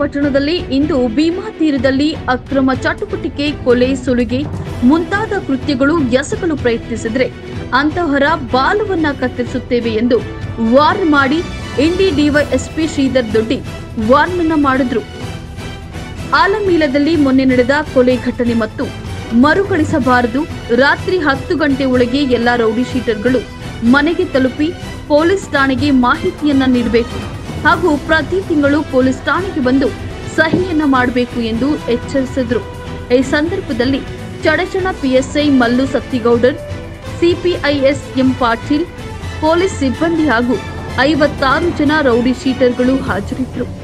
ಪಟ್ಟಣದಲ್ಲಿ ಇಂದು ಭೀಮಾ ತೀರದಲ್ಲಿ ಅಕ್ರಮ ಚಟುವಟಿಕೆ ಕೊಲೆ ಸುಲಿಗೆ ಮುಂತಾದ ಕೃತ್ಯಗಳು ಎಸಗಲು ಪ್ರಯತ್ನಿಸಿದ್ರೆ ಅಂತಹರ ಬಾಲವನ್ನ ಕತ್ತರಿಸುತ್ತೇವೆ ಎಂದು ವಾರ್ನ್ ಮಾಡಿ ಇಂಡಿ ಡಿವೈಎಸ್ಪಿ ಶ್ರೀಧರ್ ದೊಡ್ಡಿ ವಾರ್ನ್ ಮಾಡಿದ್ರು ಆಲಮೀಲದಲ್ಲಿ ಮೊನ್ನೆ ನಡೆದ ಕೊಲೆ ಘಟನೆ ಮತ್ತು ಮರುಕಳಿಸಬಾರದು ರಾತ್ರಿ ಹತ್ತು ಗಂಟೆ ಒಳಗೆ ಎಲ್ಲ ರೌಡಿ ಶೀಟರ್ಗಳು ಮನೆಗೆ ತಲುಪಿ ಪೊಲೀಸ್ ಠಾಣೆಗೆ ಮಾಹಿತಿಯನ್ನ ನೀಡಬೇಕು ಹಾಗೂ ಪ್ರತಿ ತಿಂಗಳು ಪೊಲೀಸ್ ಠಾಣೆಗೆ ಬಂದು ಸಹಿಯನ್ನ ಮಾಡಬೇಕು ಎಂದು ಎಚ್ಚರಿಸಿದ್ರು ಈ ಸಂದರ್ಭದಲ್ಲಿ Chadachan PSI Mallu Sattigoudar CPI S M Patil police ಸಿಬ್ಬಂದಿ ಹಾಗೂ ಐವತ್ತಾರು ಜನ ರೌಡಿ ಶೀಟರ್ಗಳು ಹಾಜರಿದ್ದರು